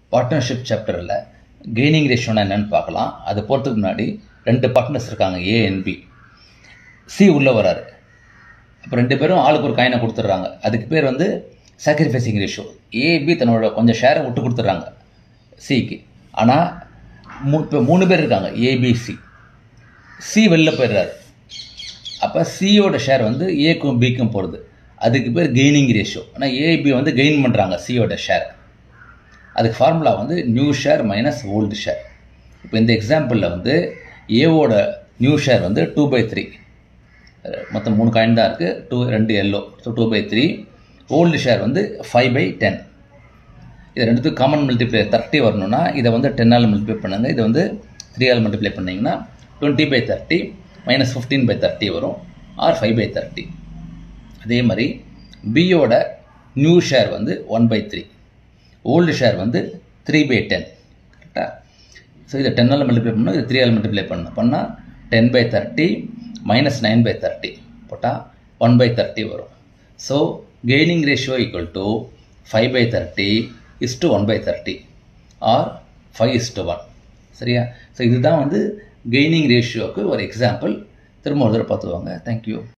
partnership சாப்டரில் gaining ரேஷியோனா என்னன்னு பார்க்கலாம் அது போகிறதுக்கு முன்னாடி ரெண்டு பார்ட்னர்ஸ் இருக்காங்க ஏ அண்ட் பி சி உள்ளே வராரு அப்போ ரெண்டு பேரும் ஆளுக்கு ஒரு காயினை கொடுத்துட்றாங்க அதுக்கு பேர் வந்து சாக்ரிஃபைசிங் ரேஷியோ ஏபி தன்னோட கொஞ்சம் ஷேரை விட்டு கொடுத்துட்றாங்க சிக்கு ஆனால் மூ இப்போ மூணு பேர் இருக்காங்க ஏபிசி சி வெளில போயிடுறாரு அப்போ சியோட ஷேர் வந்து ஏக்கும் பிக்கும் போகிறது அதுக்கு பேர் கெய்னிங் ரேஷியோ ஆனால் ஏபி வந்து கெயின் பண்ணுறாங்க சியோட ஷேர் அதுக்கு ஃபார்முலா வந்து new share minus old share இப்போ இந்த எக்ஸாம்பிளில் வந்து ஏவோட நியூ ஷேர் வந்து டூ பை த்ரீ மொத்தம் மூணு காயின் தான் இருக்குது டூ ரெண்டு எல்லோ so two by three old share வந்து ஃபைவ் பை டென் இது ரெண்டுத்துக்கும் காமன் மல்டிப்ளை தேர்ட்டி வரணும்னா இதை வந்து டென்னால் மல்டிப்ளை பண்ணுங்கள் இதை வந்து த்ரீயால் மல்டிப்ளை பண்ணிங்கன்னா twenty by thirty minus fifteen by thirty வரும் ஆர் ஃபைவ் பை தேர்ட்டி அதே மாதிரி பியோட நியூ ஷேர் வந்து one by three old share வந்து த்ரீ பை டென் கரெக்டாக ஸோ இதை டென்னால் மல்டிப்ளை பண்ணணும் இது த்ரீயால் மல்டிப்ளை பண்ணணும் பண்ணால் ten by thirty minus nine by thirty போட்டால் ஒன் பை தேர்ட்டி வரும் so gaining ratio equal to five by thirty is to one by thirty or five is to one சரியா ஸோ இதுதான் வந்து கெய்னிங் ரேஷியோவுக்கு ஒரு example திரும்ப ஒரு தடவை பார்த்துவாங்க thank you